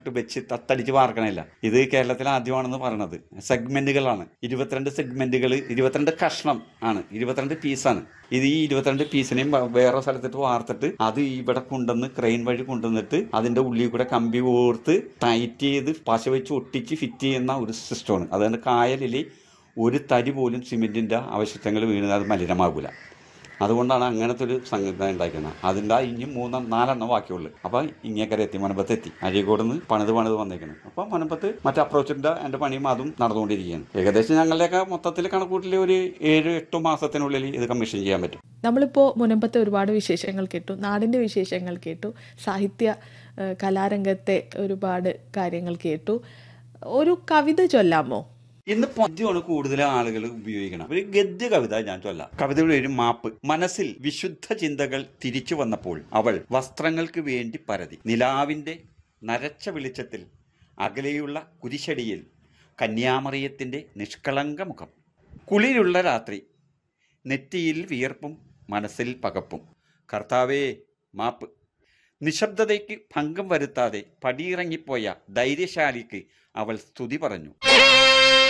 വെച്ച് തത്തടിച്ച് വാർക്കണില്ല ഇത് കേരളത്തിൽ ആദ്യമാണെന്ന് പറയണത് സെഗ്മെന്റുകളാണ് ഇരുപത്തിരണ്ട് സെഗ്മെന്റുകൾ ഇരുപത്തിരണ്ട് കഷ്ണം ആണ് ഇരുപത്തിരണ്ട് പീസാണ് ഇത് ഈ ഇരുപത്തിരണ്ട് പീസിനെയും വ- വേറെ സ്ഥലത്തിട്ട് വാർത്തിട്ട് അത് ഇവിടെ കൊണ്ടുവന്ന് ക്രെയിൻ വഴി കൊണ്ടുവന്നിട്ട് അതിന്റെ ഉള്ളിൽ കൂടെ കമ്പി ഓർത്ത് ടൈറ്റ് ചെയ്ത് പശ വെച്ച് ഒട്ടിച്ച് ഫിറ്റ് ചെയ്യുന്ന ഒരു സിസ്റ്റമാണ് അതുകൊണ്ട് കായലിൽ ഒരു തരി പോലും സിമെന്റിന്റെ അവശിഷ്ടങ്ങൾ വീണത് അത് മലിനമാകൂല അതുകൊണ്ടാണ് അങ്ങനത്തെ ഒരു സംഗതി ഉണ്ടാക്കുന്നത് അതിൻ്റെ ഇനി മൂന്നെണ്ണം നാലെണ്ണം ബാക്കിയുള്ളൂ അപ്പോൾ ഇങ്ങേക്കര എത്തി മനപ്പത്ത് എത്തി അഴീക്കോട് നിന്ന് പണിത് പണിത് വന്നേക്കണം അപ്പോൾ മനപ്പത്ത് മറ്റേ അപ്രോച്ചിൻ്റെ എൻ്റെ പണിയും അതും നടന്നുകൊണ്ടിരിക്കുകയാണ് ഏകദേശം ഞങ്ങളുടെയൊക്കെ മൊത്തത്തിൽ കണക്കൂട്ടിൽ ഒരു ഏഴ് എട്ട് മാസത്തിനുള്ളിൽ ഇത് കമ്മീഷൻ ചെയ്യാൻ പറ്റും നമ്മളിപ്പോൾ മുനമ്പത്തെ ഒരുപാട് വിശേഷങ്ങൾ കേട്ടു നാടിൻ്റെ വിശേഷങ്ങൾ കേട്ടു സാഹിത്യ ഏഹ്, കലാരംഗത്തെ ഒരുപാട് കാര്യങ്ങൾ കേട്ടു ഒരു കവിത ചൊല്ലാമോ ഇന്ന് പദ്യമാണ് കൂടുതൽ ആളുകൾ ഉപയോഗിക്കണം ഒരു ഗദ്യ കവിത ഞാൻ ചൊല്ലാം കവിതയുടെ ഒരു മാപ്പ് മനസ്സിൽ വിശുദ്ധ ചിന്തകൾ തിരിച്ചു വന്നപ്പോൾ അവൾ വസ്ത്രങ്ങൾക്ക് വേണ്ടി പരതി നിലാവിന്റെ നരച്ച വെളിച്ചത്തിൽ അകലെയുള്ള കുരിശടിയിൽ കന്യാമറിയത്തിന്റെ നിഷ്കളങ്ക മുഖം കുളിരുള്ള രാത്രി നെറ്റിയിൽ വിയർപ്പും മനസ്സിൽ പകപ്പും കർത്താവേ മാപ്പ് നിശബ്ദതയ്ക്ക് ഭംഗം വരുത്താതെ പടിയിറങ്ങിപ്പോയ ധൈര്യശാലിക്ക് അവൾ സ്തുതി പറഞ്ഞു